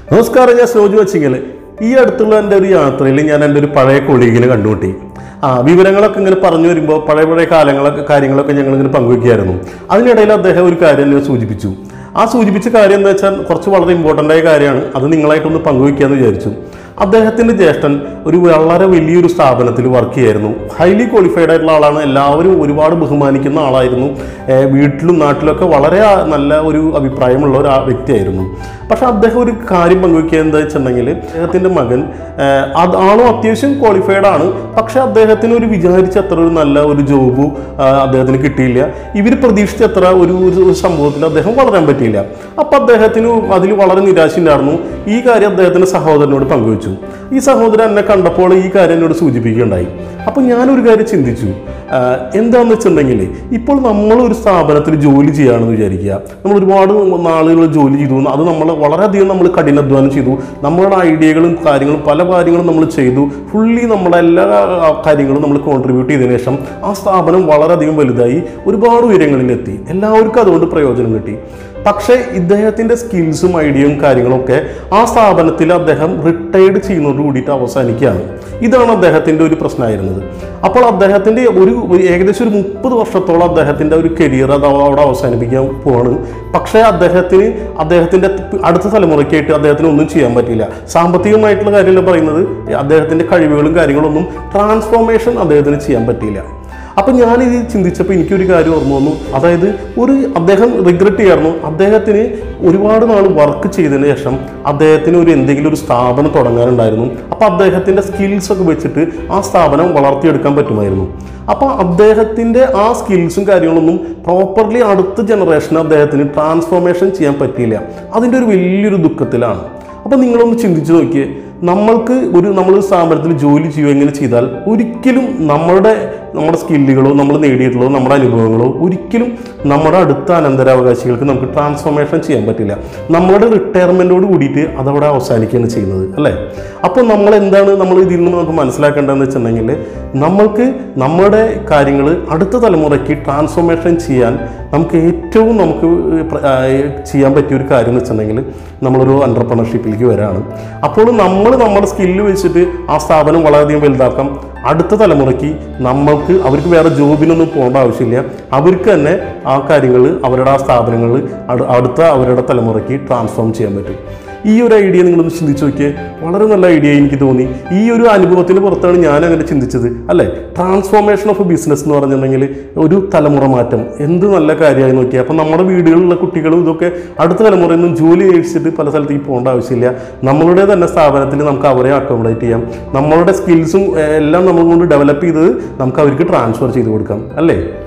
നമസ്കാരം ഞാൻ സോജു വച്ചിങ്ങൽ ഈ അടുത്തുള്ള എൻ്റെ ഒരു യാത്രയിൽ ഞാൻ എൻ്റെ ഒരു പഴയ കൊളീഗിനെ കണ്ടുമുട്ടി ആ വിവരങ്ങളൊക്കെ ഇങ്ങനെ പറഞ്ഞു വരുമ്പോൾ പഴയ പഴയ കാലങ്ങളൊക്കെ കാര്യങ്ങളൊക്കെ ഞങ്ങൾ ഇങ്ങനെ പങ്കുവയ്ക്കുകയായിരുന്നു അതിനിടയിൽ അദ്ദേഹം ഒരു കാര്യം എന്നെ സൂചിപ്പിച്ചു ആ സൂചിപ്പിച്ച കാര്യം എന്ന് വെച്ചാൽ കുറച്ച് വളരെ ഇമ്പോർട്ടൻ്റ് ആയ കാര്യമാണ് അത് നിങ്ങളായിട്ടൊന്ന് പങ്കുവയ്ക്കാമെന്ന് വിചാരിച്ചു അദ്ദേഹത്തിൻ്റെ ജ്യേഷ്ഠൻ ഒരു വളരെ വലിയൊരു സ്ഥാപനത്തിൽ വർക്ക് ചെയ്യായിരുന്നു ഹൈലി ക്വാളിഫൈഡ് ആയിട്ടുള്ള ആളാണ് എല്ലാവരും ഒരുപാട് ബഹുമാനിക്കുന്ന ആളായിരുന്നു ഏഹ് വീട്ടിലും നാട്ടിലൊക്കെ വളരെ ആ- നല്ല ഒരു അഭിപ്രായമുള്ള ഒരു ആ വ്യക്തിയായിരുന്നു പക്ഷെ അദ്ദേഹം ഒരു കാര്യം പങ്കുവയ്ക്കുക എന്താ വെച്ചിട്ടുണ്ടെങ്കിൽ അദ്ദേഹത്തിൻ്റെ മകൻ ഏഹ് അത് ആണോ അത്യാവശ്യം ക്വാളിഫൈഡ് ആണ് പക്ഷെ അദ്ദേഹത്തിന് ഒരു വിചാരിച്ച അത്ര ഒരു നല്ല ഒരു ജോബ് അദ്ദേഹത്തിന് കിട്ടിയില്ല ഇവർ പ്രതീക്ഷിച്ച അത്ര ഒരു ഒരു സംഭവത്തിൽ അദ്ദേഹം വളരാൻ പറ്റിയില്ല അപ്പം അദ്ദേഹത്തിന് അതിൽ വളരെ നിരാശയുണ്ടായിരുന്നു ഈ കാര്യം അദ്ദേഹത്തിൻ്റെ സഹോദരനോട് പങ്കുവച്ചു ഈ സഹോദരൻ എന്നെ കണ്ടപ്പോൾ ഈ കാര്യം എന്നോട് സൂചിപ്പിക്കുകയുണ്ടായി അപ്പം ഞാനൊരു കാര്യം ചിന്തിച്ചു ആഹ് എന്താന്ന് വെച്ചിട്ടുണ്ടെങ്കിൽ ഇപ്പോൾ നമ്മൾ ഒരു സ്ഥാപനത്തിൽ ജോലി ചെയ്യുകയാണെന്ന് വിചാരിക്കുക നമ്മൾ ഒരുപാട് നാളുകൾ ജോലി ചെയ്തു അത് നമ്മൾ വളരെയധികം നമ്മൾ കഠിനാധ്വാനം ചെയ്തു നമ്മളുടെ ഐഡിയകളും കാര്യങ്ങളും പല കാര്യങ്ങളും നമ്മൾ ചെയ്തു ഫുള്ളി നമ്മുടെ എല്ലാ ആ, കാര്യങ്ങളും നമ്മൾ കോൺട്രിബ്യൂട്ട് ചെയ്തതിനു ശേഷം ആ സ്ഥാപനം വളരെയധികം വലുതായി ഒരുപാട് ഉയരങ്ങളിലെത്തി എല്ലാവർക്കും അതുകൊണ്ട് പ്രയോജനം കിട്ടി പക്ഷേ ഇദ്ദേഹത്തിൻ്റെ സ്കിൽസും ഐഡിയയും കാര്യങ്ങളൊക്കെ ആ സ്ഥാപനത്തിൽ അദ്ദേഹം റിട്ടയർഡ് ചെയ്യുന്നതോട് കൂടിയിട്ട് അവസാനിക്കുകയാണ് ഇതാണ് അദ്ദേഹത്തിൻ്റെ ഒരു പ്രശ്നമായിരുന്നത് അപ്പോൾ അദ്ദേഹത്തിൻ്റെ ഒരു ഒരു ഏകദേശം ഒരു മുപ്പത് വർഷത്തോളം അദ്ദേഹത്തിൻ്റെ ഒരു കരിയർ അത് അവിടെ അവസാനിപ്പിക്കാൻ പോവാണ് പക്ഷേ അദ്ദേഹത്തിന് അദ്ദേഹത്തിൻ്റെ അടുത്ത തലമുറയ്ക്കായിട്ട് അദ്ദേഹത്തിന് ഒന്നും ചെയ്യാൻ പറ്റില്ല സാമ്പത്തികമായിട്ടുള്ള കാര്യമല്ല പറയുന്നത് അദ്ദേഹത്തിൻ്റെ കഴിവുകളും കാര്യങ്ങളൊന്നും ട്രാൻസ്ഫോർമേഷൻ അദ്ദേഹത്തിന് ചെയ്യാൻ പറ്റിയില്ല അപ്പം ഞാനിത് ചിന്തിച്ചപ്പോൾ എനിക്കൊരു കാര്യം ഓർമ്മ വന്നു അതായത് ഒരു അദ്ദേഹം റിഗ്രറ്റ് ചെയ്യായിരുന്നു അദ്ദേഹത്തിന് ഒരുപാട് നാൾ വർക്ക് ചെയ്തതിന് ശേഷം അദ്ദേഹത്തിന് ഒരു എന്തെങ്കിലും ഒരു സ്ഥാപനം തുടങ്ങാനുണ്ടായിരുന്നു അപ്പോൾ അദ്ദേഹത്തിൻ്റെ സ്കിൽസ് ഒക്കെ വെച്ചിട്ട് ആ സ്ഥാപനം വളർത്തിയെടുക്കാൻ പറ്റുമായിരുന്നു അപ്പോൾ അദ്ദേഹത്തിൻ്റെ ആ സ്കിൽസും കാര്യങ്ങളൊന്നും പ്രോപ്പർലി അടുത്ത ജനറേഷന് അദ്ദേഹത്തിന് ട്രാൻസ്ഫോർമേഷൻ ചെയ്യാൻ പറ്റിയില്ല അതിൻ്റെ ഒരു വലിയൊരു ദുഃഖത്തിലാണ് അപ്പോൾ നിങ്ങളൊന്ന് ചിന്തിച്ച് നോക്കിയേ നമ്മൾക്ക് ഒരു നമ്മൾ സ്ഥാപനത്തിൽ ജോലി ചെയ്യുക എങ്ങനെ ചെയ്താൽ ഒരിക്കലും നമ്മളുടെ നമ്മുടെ സ്കില്ലുകളോ നമ്മൾ നേടിയിട്ടുള്ളതോ നമ്മുടെ അനുഭവങ്ങളോ ഒരിക്കലും നമ്മുടെ അടുത്ത അനന്തരാവകാശികൾക്ക് നമുക്ക് ട്രാൻസ്ഫോർമേഷൻ ചെയ്യാൻ പറ്റില്ല നമ്മുടെ റിട്ടയർമെൻറ്റോട് കൂടിയിട്ട് അതവിടെ അവസാനിക്കുകയാണ് ചെയ്യുന്നത് അല്ലേ അപ്പോൾ നമ്മൾ എന്താണ് നമ്മൾ ഇതിൽ നിന്ന് നമുക്ക് മനസ്സിലാക്കേണ്ടതെന്ന് വെച്ചിട്ടുണ്ടെങ്കിൽ നമ്മൾക്ക് നമ്മുടെ കാര്യങ്ങൾ അടുത്ത തലമുറയ്ക്ക് ട്രാൻസ്ഫോർമേഷൻ ചെയ്യാൻ നമുക്ക് ഏറ്റവും നമുക്ക് പ്ര- ആ, ചെയ്യാൻ പറ്റിയ ഒരു കാര്യം എന്ന് വെച്ചിട്ടുണ്ടെങ്കിൽ നമ്മളൊരു അണ്ടർപ്രണർഷിപ്പിലേക്ക് വരാണ് അപ്പോൾ നമ്മൾ നമ്മുടെ സ്കില്ല് വെച്ചിട്ട് ആ സ്ഥാപനം വളരെയധികം വലുതാക്കാം അടുത്ത തലമുറയ്ക്ക് നമ്മൾക്ക് അവർക്ക് വേറെ ജോബിനൊന്നും പോകേണ്ട ആവശ്യമില്ല അവർക്ക് തന്നെ ആ കാര്യങ്ങൾ അവരുടെ ആ സ്ഥാപനങ്ങൾ അടുത്ത അവരുടെ തലമുറയ്ക്ക് ട്രാൻസ്ഫോം ചെയ്യാൻ പറ്റും ഈ ഒരു ഐഡിയ നിങ്ങളൊന്ന് ചിന്തിച്ച് നോക്കിയേ വളരെ നല്ല ഐഡിയ എനിക്ക് തോന്നി ഈ ഒരു അനുഭവത്തിന് പുറത്താണ് ഞാൻ അങ്ങനെ ചിന്തിച്ചത് അല്ലേ ട്രാൻസ്ഫോർമേഷൻ ഓഫ് ബിസിനസ് എന്ന് പറഞ്ഞിട്ടുണ്ടെങ്കിൽ ഒരു തലമുറ മാറ്റം എന്ത് നല്ല കാര്യമായി നോക്കിയാൽ അപ്പം നമ്മുടെ വീടുകളിലുള്ള കുട്ടികളും ഇതൊക്കെ അടുത്ത തലമുറയിൽ നിന്നും ജോലി കഴിച്ചിട്ട് പല സ്ഥലത്തേക്ക് പോകേണ്ട ആവശ്യമില്ല നമ്മളുടെ തന്നെ സ്ഥാപനത്തിൽ നമുക്ക് അവരെ അക്കോമഡേറ്റ് ചെയ്യാം നമ്മളുടെ സ്കിൽസും എല്ലാം നമ്മൾ കൊണ്ട് ഡെവലപ്പ് ചെയ്തത് നമുക്ക് അവർക്ക് ട്രാൻസ്ഫർ ചെയ്ത് കൊടുക്കാം അല്ലേ